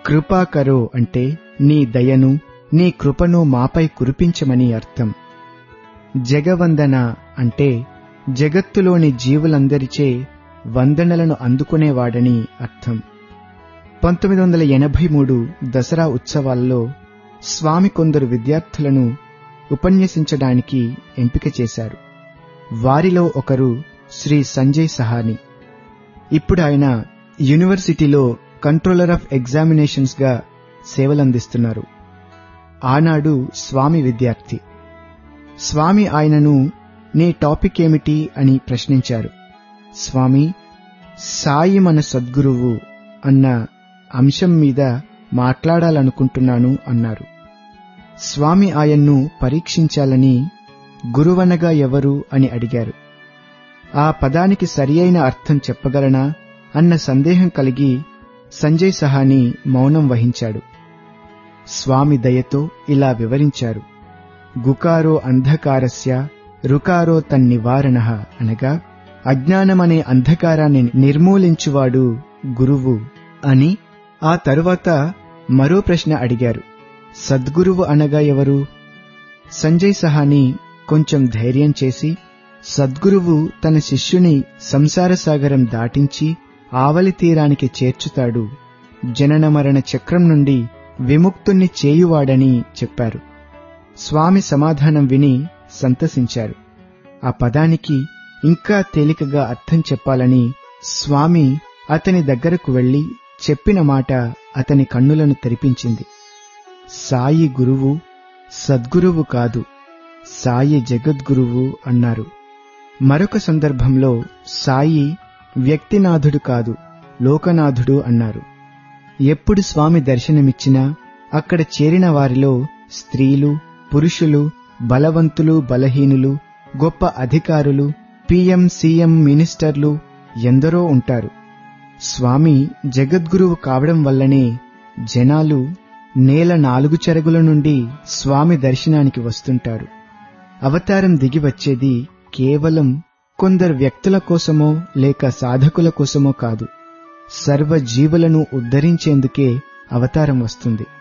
కృపాకరో అంటే నీ దయను నీ కృపను మాపై కురిపించమని అర్థం జగవందన అంటే జగత్తులోని జీవులందరిచే వందనలను అందుకునేవాడని అర్థం పంతొమ్మిది వందల ఎనభై మూడు దసరా ఉత్సవాల్లో స్వామి కొందరు విద్యార్థులను ఉపన్యసించడానికి ఎంపిక చేశారు వారిలో ఒకరు శ్రీ సంజయ్ సహాని ఇప్పుడు ఆయన యూనివర్సిటీలో కంట్రోలర్ ఆఫ్ ఎగ్జామినేషన్స్ గా సేవలందిస్తున్నారు ఆనాడు స్వామి విద్యార్థి స్వామి ఆయనను నీ టాపిక్ ఏమిటి అని ప్రశ్నించారు స్వామి సాయి మన సద్గురువు అన్న అంశం మీద మాట్లాడాలనుకుంటున్నాను అన్నారు స్వామి ఆయన్ను పరీక్షించాలని గురువనగా ఎవరు అని అడిగారు ఆ పదానికి సరియైన అర్థం చెప్పగలనా అన్న సందేహం కలిగి సంజయ్ సహాని మౌనం వహించాడు స్వామి దయతో ఇలా వివరించారు గుకారో అంధకారస్య రుకారో తన్నివారణ అనగా అజ్ఞానమనే అంధకారాన్ని నిర్మూలించువాడు గురువు అని ఆ తరువాత మరో ప్రశ్న అడిగారు సద్గురువు అనగా ఎవరు సంజయ్ సహాని కొంచెం ధైర్యం చేసి సద్గురువు తన శిష్యుని సంసార సాగరం దాటించి ఆవలి తీరానికి చేర్చుతాడు జనన మరణ చక్రం నుండి విముక్తుణ్ణి చేయువాడని చెప్పారు స్వామి సమాధానం విని సంతసించారు ఆ పదానికి ఇంకా తేలికగా అర్థం చెప్పాలని స్వామి అతని దగ్గరకు వెళ్లి చెప్పిన మాట అతని కన్నులను తెరిపించింది సాయి గురువు సద్గురువు కాదు సాయి జగద్గురువు అన్నారు మరొక సందర్భంలో సాయి వ్యక్తినాథుడు కాదు లోకనాథుడు అన్నారు ఎప్పుడు స్వామి దర్శనమిచ్చినా అక్కడ చేరిన వారిలో స్త్రీలు పురుషులు బలవంతులు బలహీనులు గొప్ప అధికారులు పిఎం సీఎం మినిస్టర్లు ఎందరో ఉంటారు స్వామి జగద్గురువు కావడం వల్లనే జనాలు నేల నాలుగు చెరగుల నుండి స్వామి దర్శనానికి వస్తుంటారు అవతారం దిగి వచ్చేది కేవలం కొందరు వ్యక్తుల కోసమో లేక సాధకుల కోసమో కాదు సర్వ జీవులను ఉద్ధరించేందుకే అవతారం వస్తుంది